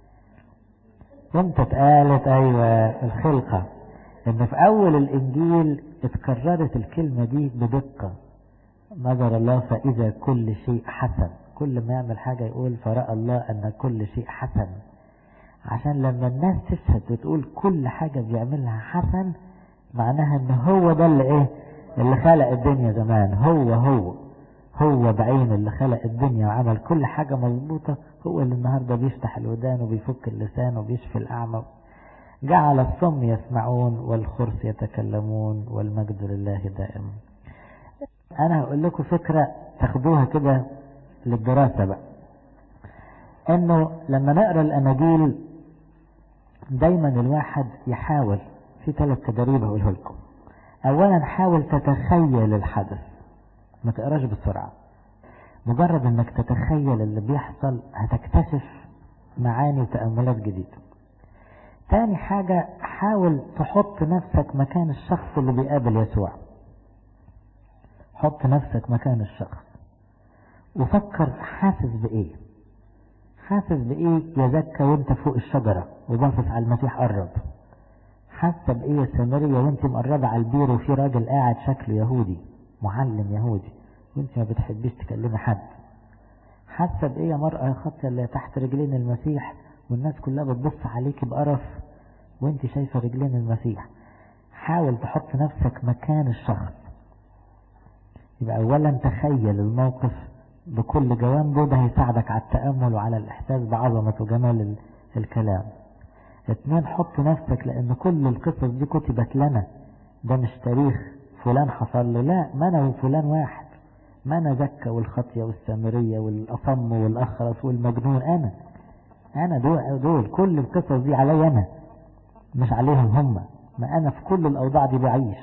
امتى اتقالت أيوة الخلقة إن في أول الإنجيل اتكررت الكلمة دي بدقة نظر الله فإذا كل شيء حسن كل ما يعمل حاجة يقول فرأى الله أن كل شيء حسن عشان لما الناس تشهد وتقول كل حاجة بيعملها حسن معناها ان هو ده اللي ايه اللي خلق الدنيا زمان هو هو هو بعين اللي خلق الدنيا وعمل كل حاجة مظبوطة هو اللي النهاردة بيفتح الودان وبيفك اللسان وبيشفي الأعمى جعل الصم يسمعون والخرس يتكلمون والمجد لله دائما أنا هقول لكم فكرة تاخدوها كده للدراسة بقى انه لما نقرا الاناجيل دايما الواحد يحاول في ثلاث تدريب هقوله لكم اولا حاول تتخيل الحدث ما تقراش بسرعة مجرد انك تتخيل اللي بيحصل هتكتشف معاني وتأملات جديدة تاني حاجة حاول تحط نفسك مكان الشخص اللي بيقابل يسوع حط نفسك مكان الشخص وفكر حاسس بإيه حاسس بإيه يا زكا وانت فوق الشجرة وباصص على المسيح قرب حاسة بإيه يا سامرية وانت مقربة على البير وفي راجل قاعد شكله يهودي معلم يهودي وانت ما بتحبيش تكلمي حد حاسة بإيه يا مرأة خاطية اللي تحت رجلين المسيح والناس كلها بتبص عليك بقرف وانت شايفة رجلين المسيح حاول تحط نفسك مكان الشخص يبقى أولا تخيل الموقف بكل جوانبه ده هيساعدك على التأمل وعلى الإحساس بعظمة وجمال الكلام اتنين حط نفسك لأن كل القصص دي كتبت لنا ده مش تاريخ فلان حصل له لا ما أنا وفلان واحد ما أنا زكى والخطية والسامرية والأصم والأخرس والمجنون أنا أنا دول, دول كل القصص دي علي أنا مش عليهم هم ما أنا في كل الأوضاع دي بعيش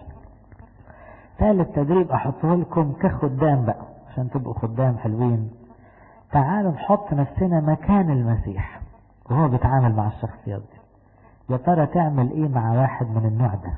ثالث تدريب أحطه لكم كخدام بقى عشان تبقوا خدام حلوين تعالوا نحط نفسنا مكان المسيح وهو بيتعامل مع الشخصيات دي يا ترى تعمل ايه مع واحد من النوع ده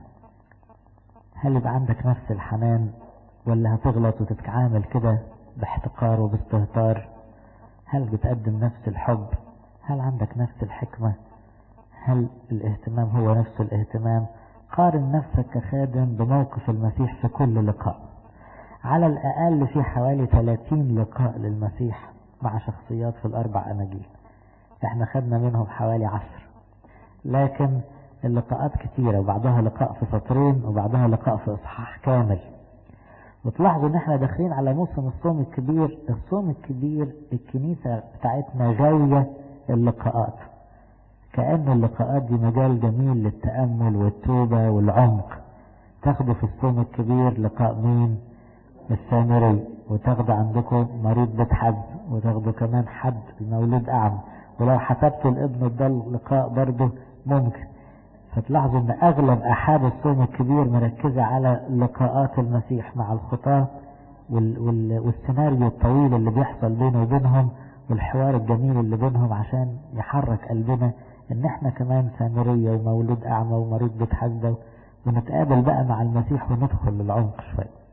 هل يبقى عندك نفس الحنان ولا هتغلط وتتعامل كده باحتقار وباستهتار هل بتقدم نفس الحب هل عندك نفس الحكمة هل الاهتمام هو نفس الاهتمام قارن نفسك كخادم بموقف المسيح في كل لقاء على الأقل في حوالي 30 لقاء للمسيح مع شخصيات في الأربع أناجيل احنا خدنا منهم حوالي عشر لكن اللقاءات كتيرة وبعدها لقاء في سطرين وبعدها لقاء في إصحاح كامل وتلاحظوا ان احنا داخلين على موسم الصوم الكبير الصوم الكبير الكنيسة بتاعتنا غاوية اللقاءات كأن اللقاءات دي مجال جميل للتأمل والتوبة والعمق تاخدوا في الصوم الكبير لقاء مين السامري وتاخدوا عندكم مريض بتحب وتاخدوا كمان حد المولود أعمى ولو حسبتوا الابن الضل لقاء برضه ممكن فتلاحظوا ان اغلب احاد الصوم الكبير مركزة على لقاءات المسيح مع الخطاة وال وال والسيناريو الطويل اللي بيحصل بينه وبينهم والحوار الجميل اللي بينهم عشان يحرك قلبنا ان احنا كمان سامرية ومولود اعمى ومريض بيتحدى ونتقابل بقى مع المسيح وندخل للعمق شوية